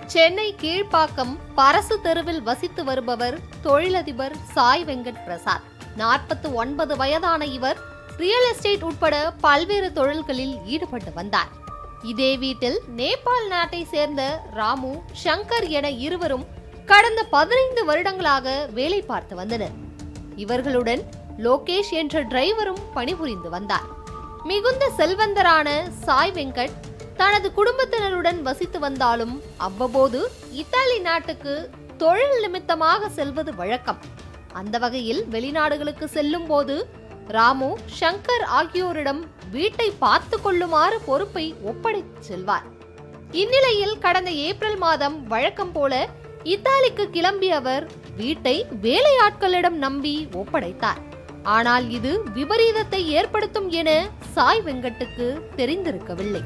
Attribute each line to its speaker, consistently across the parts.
Speaker 1: சென்னை கீழ்ப்பாக்கம் பரசு தெருவில் வசித்து வருபவர் தொழிலதிபர் சாய் வெங்கட் பிரசாத் நாற்பத்து ஒன்பது வயதான இவர் ரியல் எஸ்டேட் உட்பட பல்வேறு தொழில்களில் ஈடுபட்டு வந்தார் இதே வீட்டில் நேபாள் நாட்டை சேர்ந்த ராமு சங்கர் என இருவரும் கடந்த பதினைந்து வருடங்களாக வேலை பார்த்து வந்தனர் இவர்களுடன் லோகேஷ் என்ற டிரைவரும் பணிபுரிந்து வந்தார் மிகுந்த செல்வந்தரான சாய் வெங்கட் தனது குடும்பத்தினருடன் வசித்து வந்தாலும் அவ்வப்போது இத்தாலி நாட்டுக்கு தொழில் நிமித்தமாக செல்வது வழக்கம் அந்த வகையில் வெளிநாடுகளுக்கு செல்லும் போது ராமு சங்கர் ஆகியோரிடம் வீட்டை பார்த்து கொள்ளுமாறு பொறுப்பை ஒப்படைத்து செல்வார் இந்நிலையில் கடந்த ஏப்ரல் மாதம் வழக்கம் போல இத்தாலிக்கு கிளம்பிய அவர் வீட்டை வேலையாட்களிடம் நம்பி ஒப்படைத்தார் ஆனால் இது விபரீதத்தை ஏற்படுத்தும் என சாய் வெங்கட்டுக்கு தெரிந்திருக்கவில்லை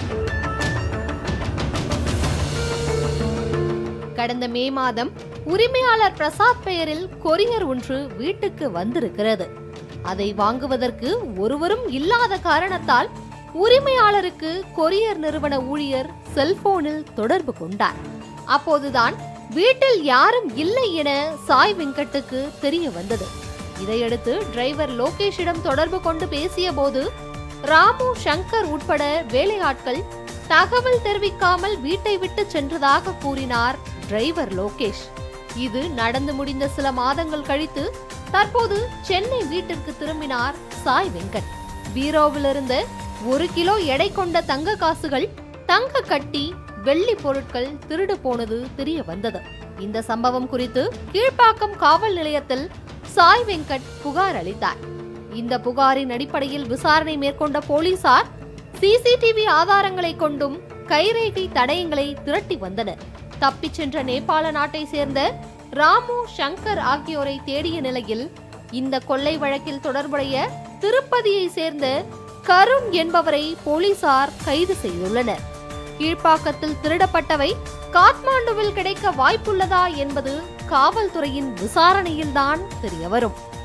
Speaker 1: கடந்த மே மாதம் உரிமையாளர் பிரசாத் பெயரில் கொரியர் ஒன்று வீட்டுக்கு வந்திருக்கிறது அதை வாங்குவதற்கு ஒருவரும் இல்லாத காரணத்தால் உரிமையாளருக்கு கொரியர் நிறுவன ஊழியர் செல்போனில் தொடர்பு கொண்டார் அப்போதுதான் வீட்டில் யாரும் இல்லை என சாய் வெங்கட்டுக்கு தெரிய வந்தது இதையடுத்து டிரைவர் லோகேஷிடம் தொடர்பு கொண்டு பேசிய போது ராமு சங்கர் உட்பட வேலையாட்கள் தகவல் தெரிவிக்காமல் வீட்டை விட்டு சென்றதாக கூறினார் டிரைவர் லோகேஷ் இது நடந்து முடிந்த சில மாதங்கள் கழித்து தற்போது சென்னை வீட்டிற்கு திரும்பினார் சாய் வெங்கட் பீரோவிலிருந்த ஒரு கிலோ எடை கொண்ட தங்க காசுகள் தங்க கட்டி வெள்ளி பொருட்கள் திருடு போனது தெரிய வந்தது இந்த சம்பவம் குறித்து கீழ்ப்பாக்கம் காவல் நிலையத்தில் சாய் வெங்கட் புகார் அளித்தார் இந்த புகாரின் அடிப்படையில் விசாரணை மேற்கொண்ட போலீசார் சிசிடிவி ஆதாரங்களை கொண்டும் கைரேகை தடயங்களை திரட்டி வந்தனர் தப்பிச் சென்ற நேபாள நாட்டை சேர்ந்த ராமு சங்கர் ஆகியோரை தேடிய நிலையில் இந்த கொள்ளை வழக்கில் தொடர்புடைய திருப்பதியை சேர்ந்த கருண் என்பவரை போலீசார் கைது செய்துள்ளனர் கீழ்ப்பாக்கத்தில் திருடப்பட்டவை காத்மாண்டுவில் கிடைக்க வாய்ப்புள்ளதா என்பது காவல்துறையின் விசாரணையில்தான் தெரியவரும்